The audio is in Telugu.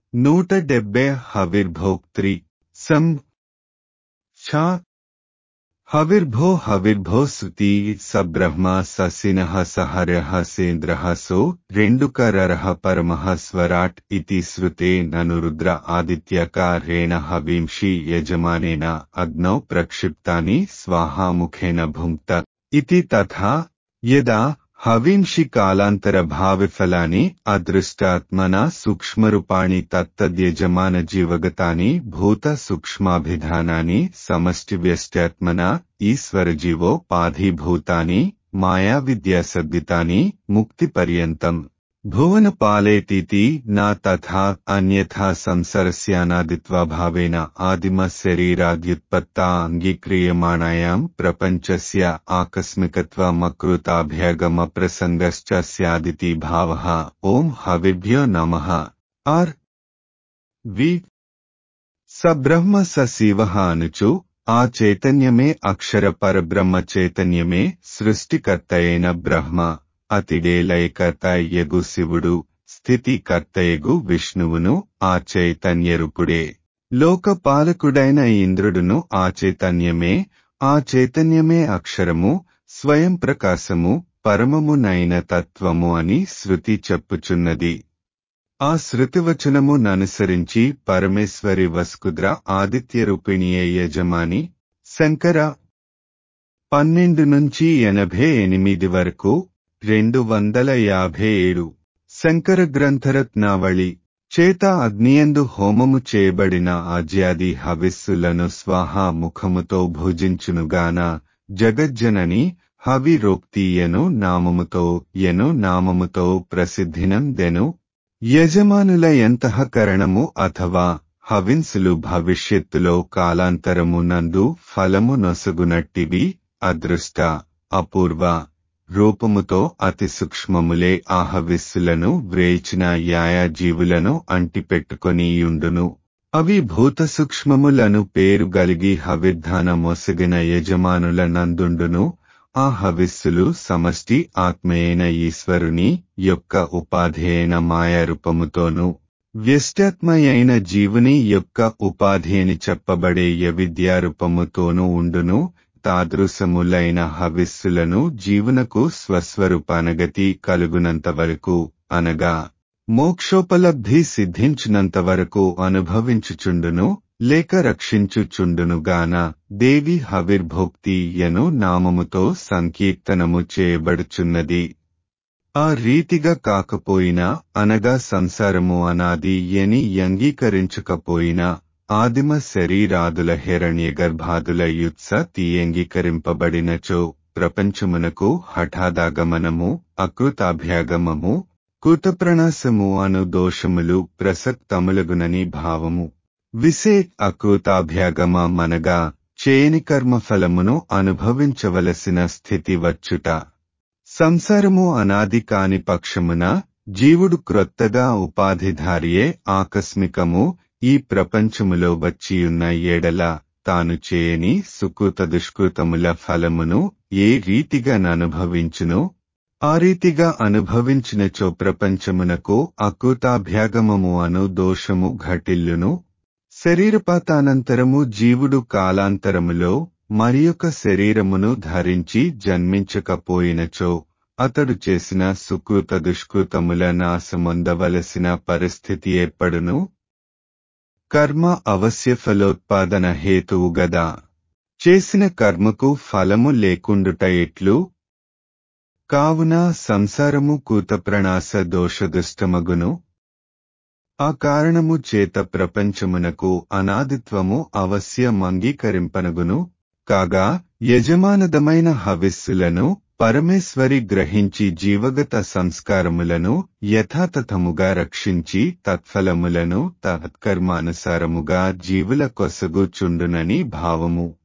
నూట డెబ్బై హవిర్భోక్త్రి సం ఛా హవిర్భో హవిర్భో శృతి సబ్రహ్మ ససినః సహర్యః సేంద్రః సో రెండుకరరః పరమః స్వరాట్ ఇతి శృతే నను రుద్ర ఆదిత్యకారేణ హవింషి యజమానేన అగ్నౌ ప్రక్షిప్తాని స్వాహాముఖేన భుంక్త ఇతి తథా యదా హవింషి కాలాంతర భావిఫలాని అదృష్టాత్మన సూక్ష్మరూపాణి తత్తద్యజమాన జీవగతాని భూత సూక్ష్మాభిధానాని సమష్టి వ్యష్ట్యాత్మన ఈశ్వరజీవోపాధిభూతాని మాయా విద్యాసద్దితాని ముక్తిపర్యంతం భువన పాలేతీతి నా తథా అన్యథా సంసరస్యానాదిత్వభావేన ఆదిమ శరీరాద్యుత్పత్తా అంగీక్రియమాణాయాం ప్రపంచస్య ఆకస్మికత్వమకృతాభ్యగమ ప్రసంగశ్చ స్యాదితి భావః ఓం హవిభ్యో నమః ఆర్ వి సబ్రహ్మ సశివః అనుచు ఆ చైతన్యమే అక్షర పరబ్రహ్మ చైతన్యమే సృష్టికర్తయైన బ్రహ్మ అతిడే లయకర్తయగు శివుడు స్థితికర్తయగు విష్ణువును ఆ చైతన్యరూపుడే లోకపాలకుడైన ఇంద్రుడును ఆ చైతన్యమే ఆ చైతన్యమే అక్షరము స్వయం ప్రకాశము పరమమునైన తత్వము అని శృతి చెప్పుచున్నది ఆ శృతివచనము ననుసరించి పరమేశ్వరి వస్కుద్ర ఆదిత్యరూపిణియే యజమాని శంకర పన్నెండు నుంచి ఎనభై ఎనిమిది వరకు రెండు వందల యాభై ఏడు శంకర గ్రంథరత్నావళి చేత అగ్నియందు హోమము చేయబడిన ఆజ్యాది హవిస్సులను స్వాహా ముఖముతో భుజించునుగాన జగజ్జనని హవిరోక్తి ఎను నామముతో ఎను నామముతో ప్రసిద్ధినం దెను యజమానుల ఎంతఃకరణము అథవా హవిన్సులు భవిష్యత్తులో కాలాంతరము నందు ఫలము నొసగునట్టివి అదృష్ట అపూర్వ రూపముతో అతి సూక్ష్మములే ఆహవిస్సులను వ్రేచిన యాయాజీవులను అంటిపెట్టుకొనియుండును అవి భూత సూక్ష్మములను పేరు గలిగి హవిర్ధాన మొసగిన యజమానుల నందుండును ఆ హవిస్సులు సమష్టి ఆత్మయైన ఈశ్వరుని యొక్క ఉపాధి అయిన మాయారూపముతోనూ వ్యష్టాత్మయైన జీవుని యొక్క ఉపాధి అని చెప్పబడే యవిద్యారూపముతోనూ ఉండును తాదృశములైన హవిస్సులను జీవునకు స్వస్వరూపానగతి కలుగునంత వరకు అనగా మోక్షోపలబ్ధి సిద్ధించినంత వరకు అనుభవించుచుండును లేక రక్షించుచుండునుగాన దేవి హవిర్భోక్తి యను నామముతో సంకీర్తనము చేయబడుచున్నది ఆ రీతిగా కాకపోయినా అనగా సంసారము అనాది ఎని అంగీకరించకపోయినా ఆదిమ శరీరాదుల హిరణ్య గర్భాదుల యుత్స తీయంగీకరింపబడినచో ప్రపంచమునకు హఠాదాగమనము అకృతాభ్యాగమము కూతప్రణాశము అను దోషములు ప్రసక్తములగునని భావము విసే అకృతాభ్యాగమ మనగా చేయని కర్మఫలమును అనుభవించవలసిన స్థితి వచ్చుట సంసారము అనాది కాని పక్షమున జీవుడు క్రొత్తగా ఉపాధిధారియే ఆకస్మికము ఈ ప్రపంచములో వచ్చియున్న ఏడల తాను చేయని సుకృత దుష్కృతముల ఫలమును ఏ రీతిగా ననుభవించును ఆ రీతిగా అనుభవించినచో ప్రపంచమునకు అకృతాభ్యాగమము అను దోషము ఘటిల్లును శరీరపాతానంతరము జీవుడు కాలాంతరములో మరియొక శరీరమును ధరించి జన్మించకపోయినచో అతడు చేసిన సుకృత దుష్కృతముల నాశమొందవలసిన పరిస్థితి ఏర్పడును కర్మ అవశ్య ఫలోత్పాదన హేతువు గదా చేసిన కర్మకు ఫలము లేకుండుట ఎట్లు కావున సంసారము కూతప్రణాశ దోషదుష్టమగును ఆ కారణము చేత ప్రపంచమునకు అనాదిత్వము అవశ్యం అంగీకరింపనగును కాగా యజమానదమైన హవిస్సులను పరమేశ్వరి గ్రహించి జీవగత సంస్కారములను యథాతథముగా రక్షించి తత్ఫలములను తత్కర్మానుసారముగా జీవుల కొసగుచుండునని భావము